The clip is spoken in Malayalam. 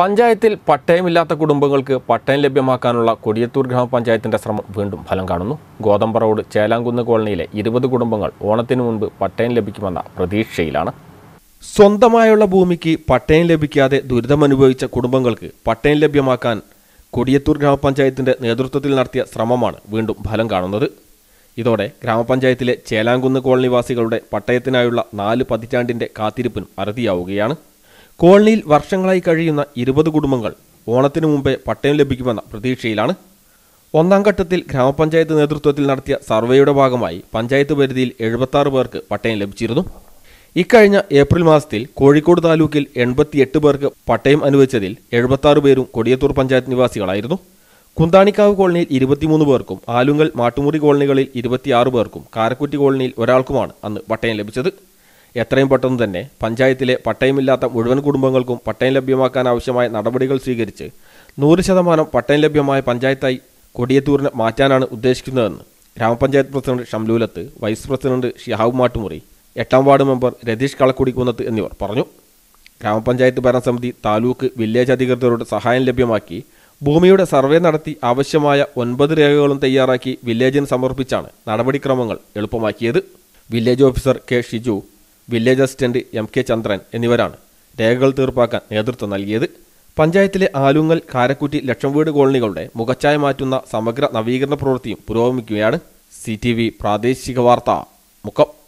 പഞ്ചായത്തിൽ പട്ടയമില്ലാത്ത കുടുംബങ്ങൾക്ക് പട്ടയം ലഭ്യമാക്കാനുള്ള കൊടിയത്തൂർ ഗ്രാമപഞ്ചായത്തിന്റെ ശ്രമം വീണ്ടും ഫലം കാണുന്നു ഗോതമ്പ റോഡ് ചേലാങ്കുന്ന് കോളനിയിലെ ഇരുപത് കുടുംബങ്ങൾ ഓണത്തിനു മുൻപ് പട്ടയം ലഭിക്കുമെന്ന പ്രതീക്ഷയിലാണ് സ്വന്തമായുള്ള ഭൂമിക്ക് പട്ടയം ലഭിക്കാതെ ദുരിതമനുഭവിച്ച കുടുംബങ്ങൾക്ക് പട്ടയം ലഭ്യമാക്കാൻ കൊടിയത്തൂർ ഗ്രാമപഞ്ചായത്തിന്റെ നേതൃത്വത്തിൽ നടത്തിയ ശ്രമമാണ് വീണ്ടും ഫലം കാണുന്നത് ഇതോടെ ഗ്രാമപഞ്ചായത്തിലെ ചേലാങ്കുന്ന് കോളനിവാസികളുടെ പട്ടയത്തിനായുള്ള നാല് പതിറ്റാണ്ടിന്റെ കാത്തിരിപ്പിനും അറുതിയാവുകയാണ് കോളനിയിൽ വർഷങ്ങളായി കഴിയുന്ന ഇരുപത് കുടുംബങ്ങൾ ഓണത്തിനു മുമ്പേ പട്ടയം ലഭിക്കുമെന്ന പ്രതീക്ഷയിലാണ് ഒന്നാം ഘട്ടത്തിൽ ഗ്രാമപഞ്ചായത്ത് നേതൃത്വത്തിൽ നടത്തിയ സർവേയുടെ ഭാഗമായി പഞ്ചായത്ത് പരിധിയിൽ എഴുപത്തി പേർക്ക് പട്ടയം ലഭിച്ചിരുന്നു ഇക്കഴിഞ്ഞ ഏപ്രിൽ മാസത്തിൽ കോഴിക്കോട് താലൂക്കിൽ എൺപത്തിയെട്ട് പേർക്ക് പട്ടയം അനുവദിച്ചതിൽ എഴുപത്തി പേരും കൊടിയത്തൂർ പഞ്ചായത്ത് നിവാസികളായിരുന്നു കുന്താണിക്കാവ് കോളനിയിൽ ഇരുപത്തിമൂന്ന് പേർക്കും ആലുങ്കൽ മാട്ടുമുറി കോളനികളിൽ ഇരുപത്തിയാറ് പേർക്കും കാരക്കുറ്റി കോളനിയിൽ ഒരാൾക്കുമാണ് അന്ന് പട്ടയം ലഭിച്ചത് എത്രയും പെട്ടെന്ന് തന്നെ പഞ്ചായത്തിലെ പട്ടയമില്ലാത്ത മുഴുവൻ കുടുംബങ്ങൾക്കും പട്ടയം ലഭ്യമാക്കാൻ ആവശ്യമായ നടപടികൾ സ്വീകരിച്ച് നൂറ് ശതമാനം പട്ടയം ലഭ്യമായ പഞ്ചായത്തായി കൊടിയത്തൂരിനെ മാറ്റാനാണ് ഉദ്ദേശിക്കുന്നതെന്ന് ഗ്രാമപഞ്ചായത്ത് president Shamlulath vice president Shihab Mattumuri എട്ടാം വാർഡ് മെമ്പർ രതീഷ് കളക്കുടിക്കുന്നത്ത് എന്നിവർ പറഞ്ഞു ഗ്രാമപഞ്ചായത്ത് ഭരണസമിതി താലൂക്ക് വില്ലേജ് അധികൃതരോട് സഹായം ലഭ്യമാക്കി ഭൂമിയുടെ സർവേ നടത്തി ആവശ്യമായ ഒൻപത് രേഖകളും തയ്യാറാക്കി വില്ലേജിന് സമർപ്പിച്ചാണ് നടപടിക്രമങ്ങൾ എളുപ്പമാക്കിയത് village officer K Shiju village assistant M K Chandran എന്നിവരാണ് രേഖകൾ തീർപ്പാക്കാൻ നേതൃത്വം നൽകിയത് പഞ്ചായത്തിലെ ആലുങ്ങൽ കാരക്കുറ്റി ലക്ഷം വീട് കോളനികളുടെ മുഖച്ഛായ മാറ്റുന്ന സമഗ്ര നവീകരണ പ്രവൃത്തിയും പുരോഗമിക്കുകയാണ് സി പ്രാദേശിക വാർത്ത മുക്കം